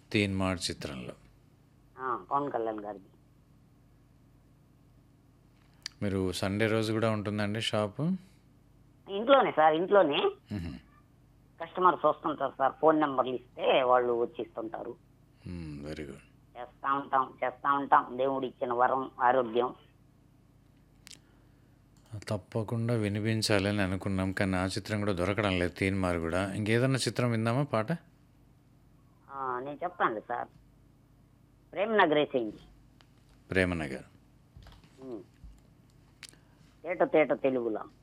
తీన్మార్ చిత్రంలో ఆ, పవన్ కళ్యాణ్ గారిది మీరు సండే రోజు కూడా ఉంటుందండి షాపు ఇంట్లోనే సార్ ఇంట్లోనే మ్మ్. కస్టమర్స్ వస్తుంటారు సార్ ఫోన్ నెంబర్లు ఇస్తే వాళ్ళు వచ్చి ఇస్తుంటారు మ్మ్, వెరీ గుడ్ చేస్తా ఉంటాం చేస్తా ఉంటాం దేవుడు ఇచ్చిన వరం ఆరోగ్యం తప్పకుండా వినిపించాలని అనుకున్నాం కానీ ఆ చిత్రం కూడా దొరకడం లేదు తీన్మార్ కూడా ఇంకేదన్నా చిత్రం విందామా పాట ఆ, నేను చెప్తాను సార్ ప్రేమ నగరేసేయండి ప్రేమనగర్ ఉమ్. తేట తేట తెలుగులో